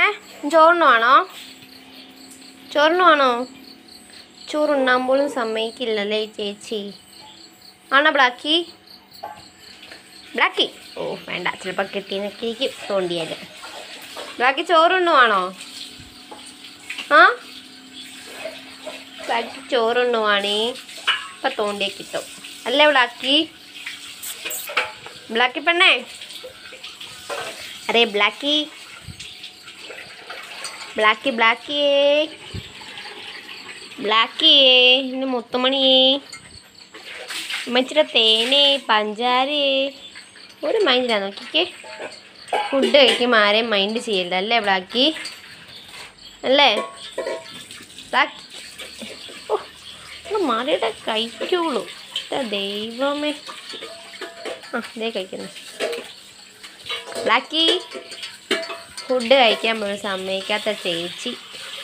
ചോറിനുവാണോ ചോറിനുവാണോ ചോറുണ്ണാൻ പോലും സമ്മതിക്കില്ലല്ലേ ഈ ചേച്ചി ആണോ ബ്ലാക്കി ബ്ലാക്കി ഓ വേണ്ട ചിലപ്പോൾ കിട്ടിയെന്നൊക്കെ തോണ്ടിയാല് ബ്ലാക്കി ചോറുണ്ണുവാണോ ആ ബ്ലാക്കി ചോറുണ്ണുവാണേ ഇപ്പം തോണ്ടിയേ കിട്ടും അല്ലേ ബ്ലാക്കി ബ്ലാക്കി പെണ്ണേ അരേ ബ്ലാക്കി ബ്ലാക്കി ബ്ലാക്കിയേ ബ്ലാക്കിയേ ഇന്ന് മുത്തുമണിയേ ഉമ്മച്ചിയുടെ തേനേ പഞ്ചാരേ ഒരു മൈൻഡിലാണ് നോക്കിക്കേ ഫുഡ് കഴിക്കുമ്പോൾ ആരെയും മൈൻഡ് ചെയ്യില്ല അല്ലേ ബ്ലാക്കി അല്ലേ ബ്ലാക്കി ഓ ഒന്ന് മാറിയുടെ കഴിക്കുള്ളൂ ഇതാ ദൈവമേ ആ ഇതേ കഴിക്കുന്നു ബ്ലാക്കി ഫുഡ് കഴിക്കാൻ പോലും സമ്മതിക്കാത്ത ചേച്ചി